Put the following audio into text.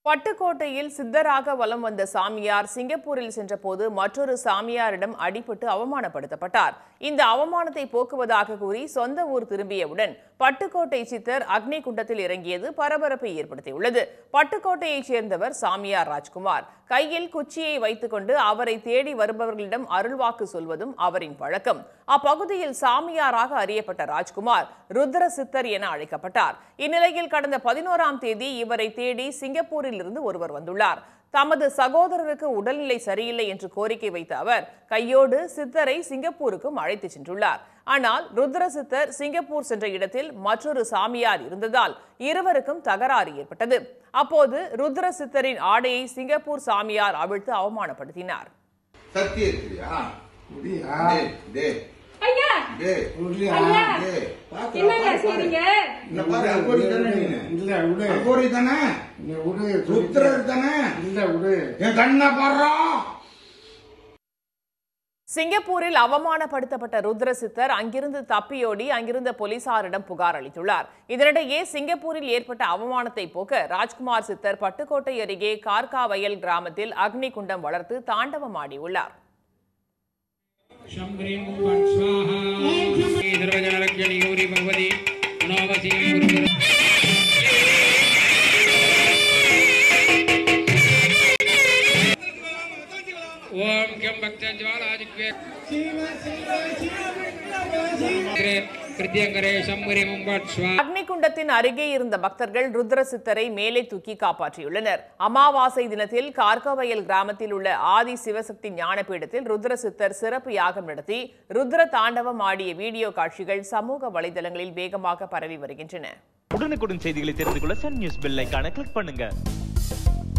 பட்டுக்கோட்டையில் சித்தராக வலம் வந்த சாமியார் சிங்கப்பூரில் சென்றபோது மற்றொரு சாமியாரிடம் அடிபட்டு அவமானப்படுத்தப்பட்டார் இந்த அவமானத்தை போக்குவதாக கூறி சொந்த ஊர் திரும்பியவுடன் பட்டுக்கோட்டை சித்தர் அக்னி குண்டத்தில் இறங்கியது பரபரப்பை ஏற்படுத்தியுள்ளது பட்டுக்கோட்டையைச் சேர்ந்தவர் சாமியார் ராஜ்குமார் கையில் குச்சியை வைத்துக்கொண்டு அவரை தேடி வருபவர்களிடம் அருள்வாக்கு சொல்வதும் அவரின் வழக்கம் அப்பகுதியில் சாமியாராக அறியப்பட்ட ராஜ்குமார் ருத்ர சித்தர் என அழைக்கப்பட்டார் இந்நிலையில் கடந்த பதினோராம் தேதி இவரை தேடி சிங்கப்பூரில் இருந்து ஒருவர் வந்துள்ளார் தமது சகோதரருக்கு உடல்நிலை சரியில்லை என்று கோரிக்கை வைத்த அவர் கையோடு சித்தரை சிங்கப்பூருக்கும் அழைத்துச் சென்றுள்ளார் ஆனால் ருத்ர சித்தர் சிங்கப்பூர் சென்ற இடத்தில் மற்றொரு சாமியார் இருந்ததால் இருவருக்கும் தகராறு ஏற்பட்டது அப்போது ருத்ர சித்தரின் ஆடையை சிங்கப்பூர் சாமியார் அவிழ்த்து அவமானப்படுத்தினார் சக்தி இருக்கிறியா முடியா டேய், டேய், ஐயா டேய், முடியா ஐயா டேய், பாக்குறா, என்னங்க பாரு, பாரு. செய்றீங்க இந்த பாரு, அகோரி தானே நீனு? இல்ல விடு அகோரி தானே? நீ விடு ருத்ரர் தானே? இல்ல விடு என் கண்ணை பாடுறா சிங்கப்பூரில் அவமானப்படுத்தப்பட்ட ருத்ர சித்தர் அங்கிருந்து தப்பியோடி அங்கிருந்த போலீசாரிடம் புகார் அளித்துள்ளார் இதனிடையே சிங்கப்பூரில் ஏற்பட்ட அவமானத்தை போக்க ராஜ்குமார் சித்தர் பட்டுக்கோட்டை அருகே கார்காவயல் கிராமத்தில் அக்னி குண்டம் வளர்த்து தாண்டவமாடியுள்ளார் शम्भ्रीं भुवन् स्वाहा सर्वजनलक्ष्मणीगौरी भगवती मनोवसीं गुरुगुरु ॐ किं भक्तज्वालाजिह्वे कृत्यङ्करे शम्भुरिं भट् स्वाहा அக்னி குண்டத்தின் அருகே இருந்த பக்தர்கள் ருத்ர சித்தரை மேலே தூக்கி காப்பாற்றியுள்ளனர் அமாவாசை தினத்தில் கார்கவயல் கிராமத்தில் உள்ள ஆதி சிவசக்தி ஞானபீடத்தில் ருத்ர சித்தர் சிறப்பு யாகம் நடத்தி ருத்ர தாண்டவம் ஆடிய வீடியோ காட்சிகள் சமூக வலைதளங்களில் வேகமாக பரவி வருகின்றன உடனுக்குடன் செய்திகளை தெரிந்து கொள்ள சன் நியூஸ் பெல் ஐகானை கிளிக் பண்ணுங்க